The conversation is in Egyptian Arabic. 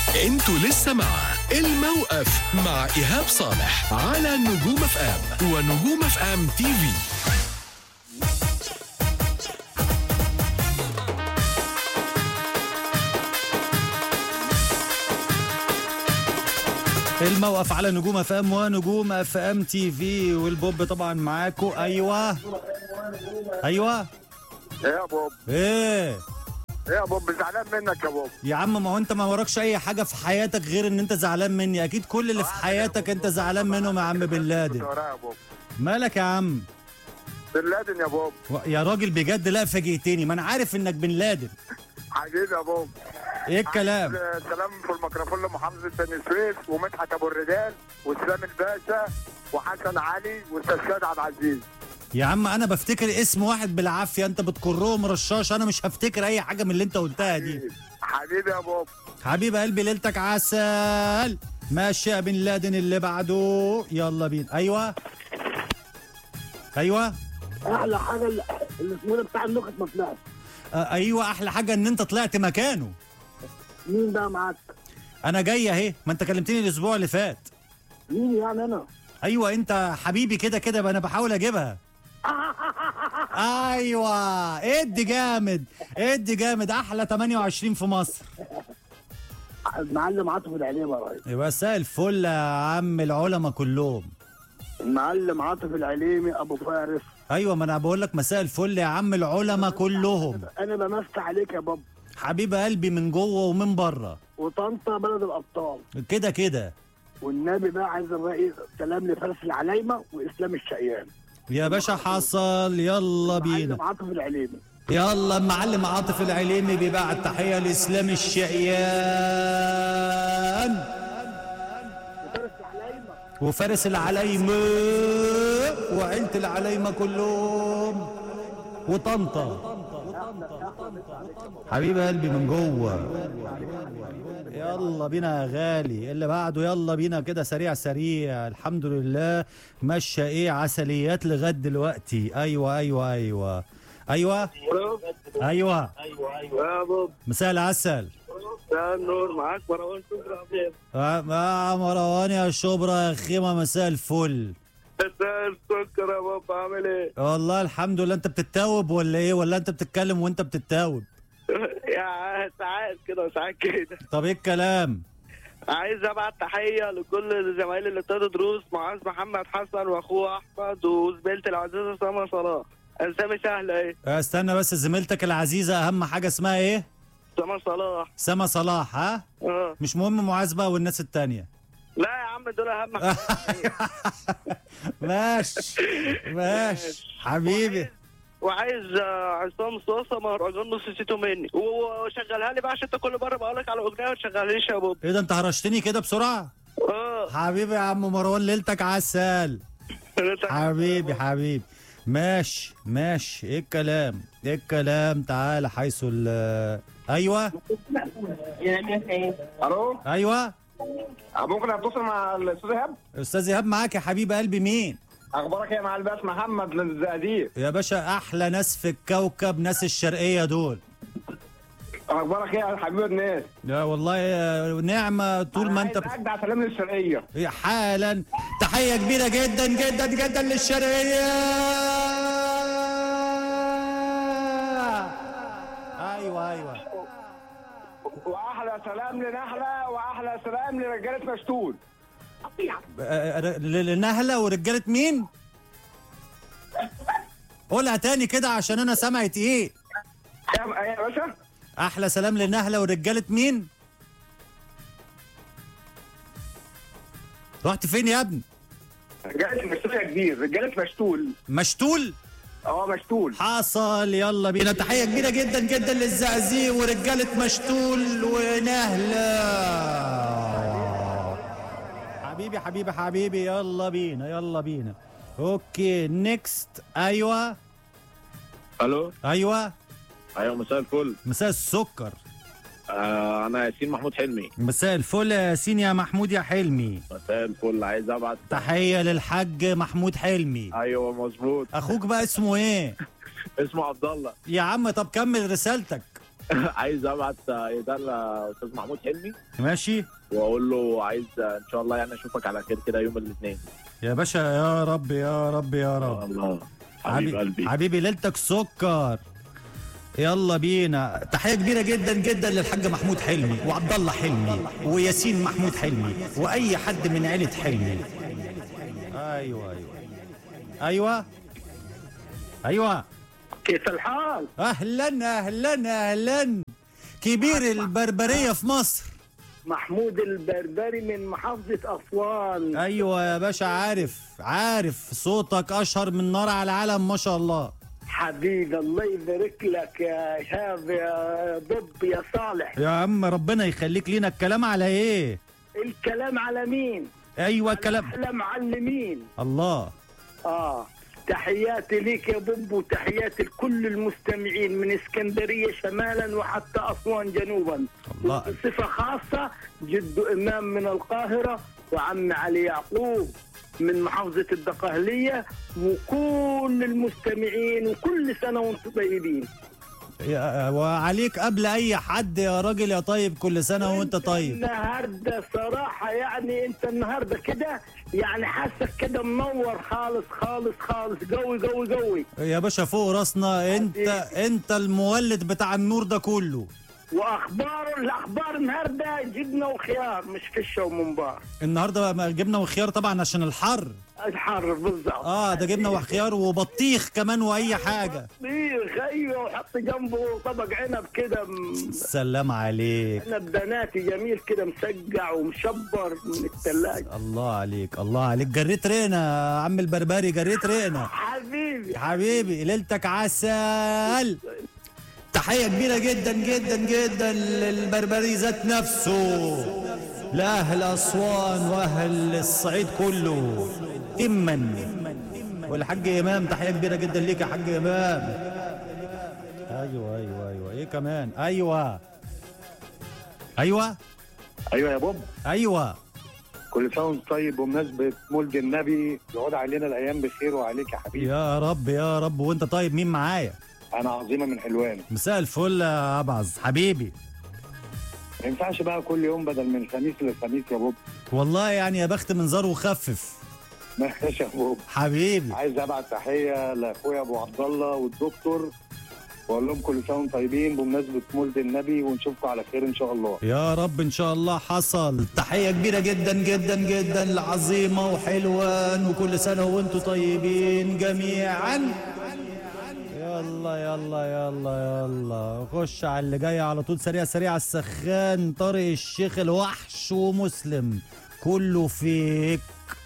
انتوا لسه مع الموقف مع ايهاب صالح على نجوم اف ام ونجوم اف ام تي في الموقف على نجوم اف ام ونجوم اف ام تي في والبوب طبعا معاكو ايوه ايوه ايه يا بوب ايه ايه يا بوب زعلان منك يا بوب يا عم ما هو انت ما وراكش اي حاجه في حياتك غير ان انت زعلان مني اكيد كل اللي في حياتك انت زعلان منهم يا عم بن لادن ورايا يا بوب مالك يا عم بن لادن يا بوب و- يا راجل بجد لا فاجئتني ما انا عارف انك بن لادن حبيبي يا بوب ايه الكلام عايز سلام في الميكروفون لمحافظه بني سويف ومدحت ابو الرجال واسلام الباشا وحسن علي واستاذ سيد عبد العزيز يا عم انا بفتكر اسم واحد بالعافيه انت بتكرهم رشاش انا مش هفتكر اي حاجه من اللي انت قلتها دي حبيبي يا بوب حبيب قلبي ليلتك عسل ماشي يا بن لادن اللي بعده يلا بينا ايوه ايوه احلى حاجه اللي اللي اسمه ده بتاع النكت ما طلعش آه ايوه احلى حاجه ان انت طلعت مكانه مين بقى معاك انا جاي اهي ما انت كلمتني الاسبوع اللي فات مين يعني انا ايوه انت حبيبي كده كده بقى انا بحاول اجيبها ايوه ادي جامد ادي جامد احلى 28 في مصر المعلم عاطف العليمي يا ريس يبقى مساء الفل يا عم العلماء كلهم المعلم عاطف العليمي ابو فارس ايوه ما انا بقول لك مساء الفل يا عم العلماء كلهم انا بمسح عليك يا باب حبيب قلبي من جوه ومن بره وطنطا بلد الابطال كده كده والنبي بقى عايز الرئيس سلام لفارس العلايمه واسلام الشقيان يا باشا حصل يلا بينا معلم عاطف العليمي يلا معلم عاطف العليمي بيباع التحيه لاسلام الشقيان فارس العلايمه وفارس العلايمة وعيلة العلايمة كلهم وطنطا حبيب قلبي من جوه يلا بينا يا غالي اللي بعده يلا بينا كده سريع سريع الحمد لله ماشيه ايه عسليات لغايه دلوقتي ايوه ايوه ايوه ايوه ايوه يا باب مساء العسل يا النور معاك مروان شكرا يا آه، آه، مروان يا شبرا يا خيمه مساء الفل مساء السكر يا باب عامل ايه؟ والله الحمد لله انت بتتاوب ولا ايه ولا انت بتتكلم وانت بتتاوب يا ساعات كده وساعات كده طب ايه الكلام عايز ابعت تحيه لكل زمايلي اللي ابتدوا دروس معاذ محمد حسن واخوه احمد وزميلتي العزيزه سما صلاح اسامي سهله ايه آه، استنى بس زميلتك العزيزه اهم حاجه اسمها ايه سما صلاح سما صلاح ها اه مش مهم معاذ بقى والناس التانية لا يا عم دول اهم حاجه ماشي ماشي حبيبي وعايز آه، عصام صوصه مهرجان نص سيتو مني وشغلها لي بقى عشان انت كل مره بقول لك على اغنيه وتشغلهاش يا بابا ايه ده انت هرشتني كده بسرعه اه حبيبي يا عم مروان ليلتك عسل حبيبي حبيبي ماشي ماشي ايه الكلام ايه الكلام تعالى حيث ال ايوه الو ايوه ممكن اتصل مع الاستاذ ايهاب استاذ ايهاب معاك يا حبيب قلبي مين اخبارك ايه يا معلم باس محمد من الزقازيق يا باشا احلى ناس في الكوكب ناس الشرقيه دول اخبارك ايه يا حبيب الناس لا والله يا نعمه طول ما انت عايز اجدع سلام للشرقيه ب... حالا تحيه كبيره جدا جدا جدا للشرقيه ايوه ايوه واحلى سلام لنحله واحلى سلام لرجاله مشتول آه، ر- لنهله ورجاله مين قولها تاني كده عشان انا سمعت ايه يا يا باشا احلى سلام لنهله ورجاله مين رحت فين يا ابني رجاله مشتول يا كبير رجاله مشتول مشتول اه مشتول حصل يلا بينا تحيه كبيره جدا جدا للزقازيق ورجاله مشتول ونهله حبيبي حبيبي حبيبي يلا بينا يلا بينا اوكي نيكست ايوه الو ايوه ايوه مساء الفل مساء السكر آه انا ياسين محمود حلمي مساء الفل يا ياسين يا محمود يا حلمي مساء الفل عايز ابعت تحيه للحاج محمود حلمي ايوه مظبوط اخوك بقى اسمه ايه اسمه عبد الله يا عم طب كمل رسالتك عايز ابعت اهداء لاستاذ محمود حلمي ماشي واقول له عايز ان شاء الله يعني اشوفك على خير كده يوم الاثنين يا باشا يا رب يا رب يا رب الله حبيب قلبي حبيبي ليلتك سكر يلا بينا تحيه كبيره جدا جدا للحاج محمود حلمي وعبد الله حلمي وياسين محمود حلمي واي حد من عيله حلمي ايوه ايوه ايوه ايوه كيف الحال؟ اهلا اهلا اهلا كبير البربريه في مصر محمود البربري من محافظة أسوان ايوه يا باشا عارف عارف صوتك اشهر من نار على العالم ما شاء الله حبيبي الله يبارك لك يا شاب يا ضب يا صالح يا عم ربنا يخليك لينا الكلام على ايه الكلام على مين؟ ايوه الكلام أحلى معلمين الله آه تحياتي ليك يا بوب وتحياتي لكل المستمعين من اسكندرية شمالا وحتى أسوان جنوبا الله. بصفة خاصة جد إمام من القاهرة وعم علي يعقوب من محافظة الدقهلية وكل المستمعين وكل سنة وانتم طيبين يا- وعليك قبل اي حد يا راجل يا طيب كل سنه وانت طيب النهارده صراحة يعني انت النهارده كده يعني حاسك كده منور خالص خالص خالص قوي قوي قوي يا باشا فوق راسنا انت انت المولد بتاع النور ده كله واخبار الاخبار النهارده جبنه وخيار مش فشه وممبار النهارده ما جبنه وخيار طبعا عشان الحر الحر بالضبط اه ده جبنه وخيار وبطيخ كمان واي حاجه بطيخ ايوه وحط جنبه طبق عنب كده م- سلام عليك عنب بناتي جميل كده مسقع ومشبر من الثلاجه الله عليك الله عليك جريت رينا يا عم البربري جريت رينا حبيبي حبيبي ليلتك عسل تحية كبيرة جدا جدا جدا للبربري ذات نفسه لأهل أسوان وأهل الصعيد كله تما والحاج إمام تحية كبيرة جدا ليك يا حاج إمام أيوة أيوة أيوة إيه كمان أيوة أيوة ايوه يا بوب أيوة كل سنه وانت طيب بمناسبه مولد النبي يعود علينا الايام بخير وعليك يا حبيبي يا رب يا رب وأنت طيب مين معايا انا عظيمه من حلوان مساء الفل يا أبعز حبيبي ما ينفعش بقى كل يوم بدل من خميس لخميس يا بوب والله يعني يا بخت من زار وخفف ماشي يا بوب حبيبي عايز ابعت تحيه لاخويا ابو عبد الله والدكتور واقول لهم كل سنه وانتم طيبين بمناسبه مولد النبي ونشوفكم على خير ان شاء الله يا رب ان شاء الله حصل تحية كبيرة جدا جدا جدا لعظيمة وحلوان وكل سنة وانتم طيبين جميعا يلا يلا يلا يلا خش على اللي جاي على طول سريع سريع السخان طارق الشيخ الوحش ومسلم كله فيك